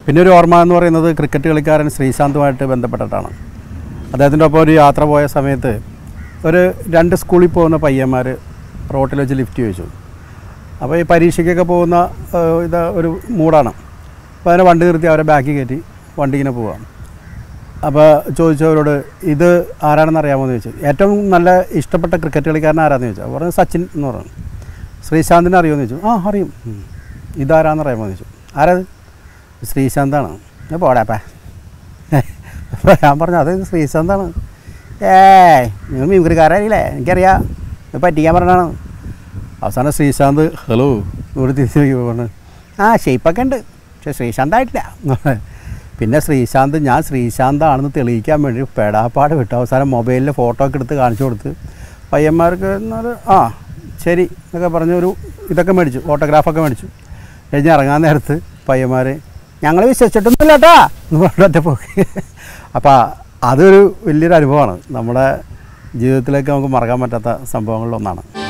പിന്നെ ഒരു ഓർമ്മ എന്ന് പറയുന്നത് ക്രിക്കറ്റ് കളിക്കാരൻ ശ്രീശാന്തുമായിട്ട് ബന്ധപ്പെട്ടിട്ടാണ് അദ്ദേഹത്തിൻ്റെ ഒപ്പം ഒരു യാത്ര പോയ സമയത്ത് ഒരു രണ്ട് സ്കൂളിൽ പോകുന്ന പയ്യന്മാർ റോട്ടിൽ വെച്ച് ലിഫ്റ്റ് ചോദിച്ചു അപ്പോൾ ഈ പരീക്ഷയ്ക്കൊക്കെ പോകുന്ന ഏഹ്, ഇത് ഒരു മൂടാണ് അപ്പോൾ അതിനെ വണ്ടി നിർത്തി അവരെ ബാക്കിൽ കയറ്റി വണ്ടി ഇങ്ങനെ പോവാം അപ്പോൾ ചോദിച്ചവരോട് ഇത് ആരാണെന്ന് അറിയാമോ എന്ന് ചോദിച്ചു ഏറ്റവും നല്ല ഇഷ്ടപ്പെട്ട ക്രിക്കറ്റ് കളിക്കാരൻ ആരാന്ന് ചോദിച്ചു അപ്പോൾ പറഞ്ഞു സച്ചിൻ എന്ന് പറഞ്ഞു ശ്രീശാന്തിനെ അറിയുമെന്ന് ചോദിച്ചു ആ അറിയും ഉം. ഇതാരാന്ന് അറിയാമോ എന്ന് ചോദിച്ചു ആരത് ശ്രീശാന്താണ് ഞാൻ പോടാപ്പാ അപ്പോൾ ഞാൻ പറഞ്ഞു അത് ശ്രീശാന്താണ് ഏയ് നിങ്ങൾ മിമിക്രിക്കാരായില്ലേ എനിക്കറിയാം ഇത് പറ്റിക്കാൻ പറഞ്ഞാണ് അവസാനം ശ്രീശാന്ത് ഹലോ ഇവിടെ തിരിച്ച് നോക്കിയപ്പോൾ പറഞ്ഞു ആ ഷേപ്പൊക്കെ ഉണ്ട് പക്ഷേ ശ്രീശാന്തായിട്ടില്ല പിന്നെ ശ്രീശാന്ത് ഞാൻ ശ്രീശാന്താണെന്ന് തെളിയിക്കാൻ വേണ്ടി പെടാപ്പാട് വിട്ടു അവസാനം മൊബൈലിൽ ഫോട്ടോ ഒക്കെ എടുത്ത് കാണിച്ചു കൊടുത്ത് പയ്യന്മാർക്ക് എന്നൊരു ആ ശരി എന്നൊക്കെ പറഞ്ഞ് ഒരു ഇതൊക്കെ മേടിച്ചു ഫോട്ടോഗ്രാഫൊക്കെ മേടിച്ചു കഴിഞ്ഞ് ഇറങ്ങാൻ നേരത്ത് പയ്യന്മാർ ഞങ്ങൾ വിശ്വസിച്ചിട്ടൊന്നുമില്ല കേട്ടാ എന്ന് പറഞ്ഞിട്ട് പോയി അപ്പോൾ അതൊരു വലിയൊരു അനുഭവമാണ് നമ്മുടെ ജീവിതത്തിലേക്ക് നമുക്ക് മറക്കാൻ പറ്റാത്ത സംഭവങ്ങളിലൊന്നാണ്